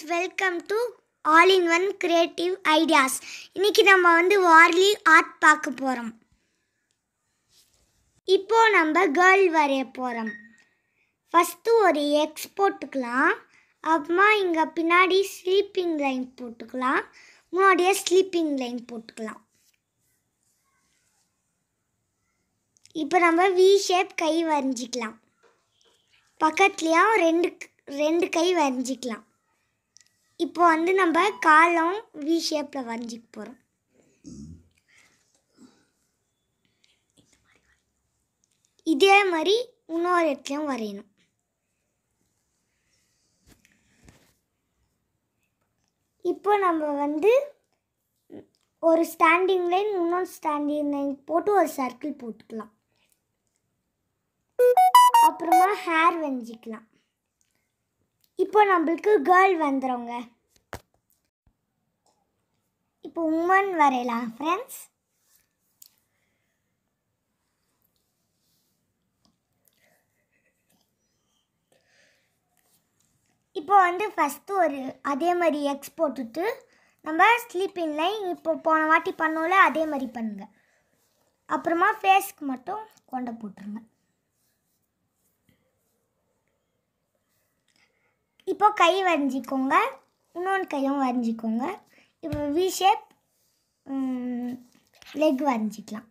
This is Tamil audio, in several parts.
welcome to all in one creative ideas இன்னைக்கு நம்ம வந்து வார்லி ஆர்ட் பார்க்க போகிறோம் இப்போ நம்ம கேர்ள் வரைய போகிறோம் ஃபஸ்ட்டு ஒரு எக்ஸ் போட்டுக்கலாம் அப்புறமா இங்கே பின்னாடி ஸ்லீப்பிங் லைன் போட்டுக்கலாம் முன்னாடியே ஸ்லீப்பிங் லைன் போட்டுக்கலாம் இப்போ நம்ம வி ஷேப் கை வரைஞ்சிக்கலாம் பக்கத்துலேயும் ரெண்டு ரெண்டு கை வரைஞ்சிக்கலாம் இப்போ வந்து நம்ம காலம் வி ஷேப்பில் வரைஞ்சிக்க போகிறோம் இதே மாதிரி இன்னொரு இடத்துலையும் வரையணும் இப்போ நம்ம வந்து ஒரு ஸ்டாண்டிங் லைன் இன்னொரு ஸ்டாண்டிங் லைன் போட்டு ஒரு சர்க்கிள் போட்டுக்கலாம் அப்புறமா ஹேர் வஞ்சிக்கலாம் இப்போ நம்மளுக்கு கேர்ள் வந்துடுங்க இப்போ உமன் வரையலாம் ஃப்ரெண்ட்ஸ் இப்போ வந்து ஃபஸ்ட்டு ஒரு அதே மாதிரி எக்ஸ் போட்டுட்டு நம்ம ஸ்லீப்பிங் லைன் இப்போ போன வாட்டி பண்ணோம்ல அதே மாதிரி பண்ணுங்க அப்புறமா ஃபேஸ்க்கு மட்டும் கொண்டை போட்டுருங்க இப்போ கை வரைஞ்சிக்கோங்க இன்னொன்று கையும் வரைஞ்சிக்கோங்க இப்போ வி ஷேப் லெக் வரைஞ்சிக்கலாம்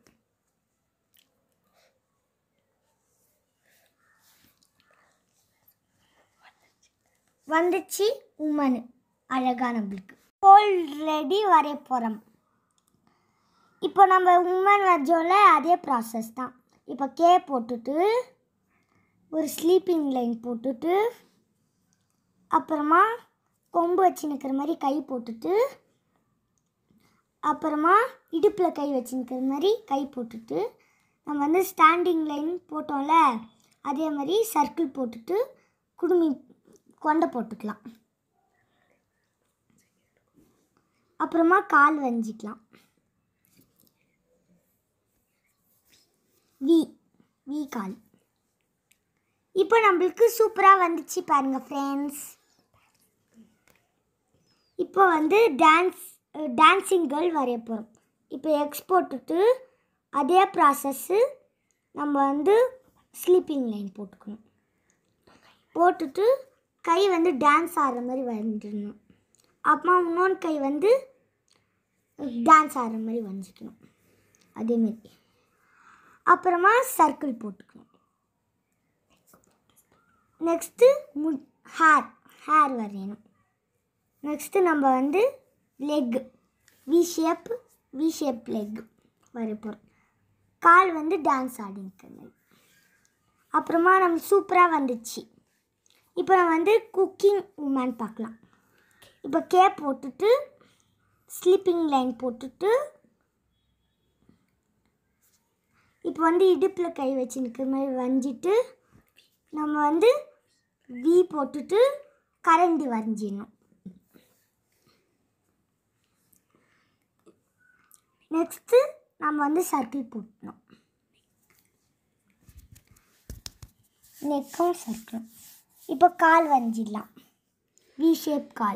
வந்துச்சு உமனு அழகா நம்மளுக்கு ஆல்ரெடி வரைய போகிறோம் இப்போ நம்ம உமன் வரைஞ்சோம்ல அதே ப்ராசஸ் தான் இப்போ கே போட்டுட்டு ஒரு ஸ்லீப்பிங் லைன் போட்டுட்டு அப்புறமா கொம்பு வச்சு நிற்கிற மாதிரி கை போட்டுட்டு அப்புறமா இடுப்பில் கை வச்சு நிற்கிற மாதிரி கை போட்டுட்டு நம்ம வந்து ஸ்டாண்டிங் லைன் போட்டோம்ல அதே மாதிரி சர்க்கிள் போட்டுட்டு குடுமி கொண்டை போட்டுக்கலாம் அப்புறமா கால் வஞ்சிக்கலாம் வி வி கால் இப்போ நம்மளுக்கு சூப்பராக வந்துச்சு பாருங்க ஃப்ரெண்ட்ஸ் இப்போ வந்து டான்ஸ் டான்ஸிங் கேர்ள் வரைய போகிறோம் இப்போ எக்ஸ் போட்டுட்டு அதே ப்ராசஸ்ஸு நம்ம வந்து ஸ்லீப்பிங் லைன் போட்டுக்கணும் போட்டுட்டு கை வந்து டான்ஸ் ஆடுற மாதிரி வரைஞ்சிடணும் அப்புறமா இன்னொன்று கை வந்து டான்ஸ் ஆடுற மாதிரி வரைஞ்சிக்கணும் அதேமாரி அப்புறமா சர்க்கிள் போட்டுக்கணும் நெக்ஸ்ட்டு மு ஹேர் ஹேர் வரையணும் நெக்ஸ்ட்டு நம்ம வந்து leg V shape V shape leg வரைய போகிறோம் கால் வந்து டான்ஸ் ஆடினுக்கிற மாதிரி அப்புறமா நம்ம சூப்பராக வந்துச்சு இப்போ நம்ம வந்து குக்கிங் உமன் பார்க்கலாம் இப்போ கே போட்டுட்டு ஸ்லீப்பிங் லைன் போட்டுட்டு இப்போ வந்து இடுப்பில் கை வச்சு நிற்கிற மாதிரி வரைஞ்சிட்டு நம்ம வந்து வி போட்டுட்டு கரண்டி வரைஞ்சிடணும் நெக்ஸ்ட்டு நம்ம வந்து சர்க்கிள் போட்டணும் நெக்கும் சர்க்கிளும் இப்போ கால் வரைஞ்சிடலாம் வி ஷேப் கால்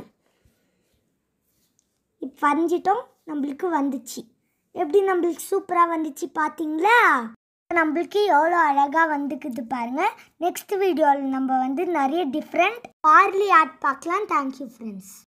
இப்போ வரைஞ்சிட்டோம் நம்மளுக்கு வந்துச்சு எப்படி நம்மளுக்கு சூப்பராக வந்துச்சு பார்த்தீங்களா நம்மளுக்கு எவ்வளோ அழகாக வந்துக்குது பாருங்கள் நெக்ஸ்ட் வீடியோவில் நம்ம வந்து நிறைய டிஃப்ரெண்ட் பார்லி ஆர்ட் பார்க்கலாம் தேங்க்யூ ஃப்ரெண்ட்ஸ்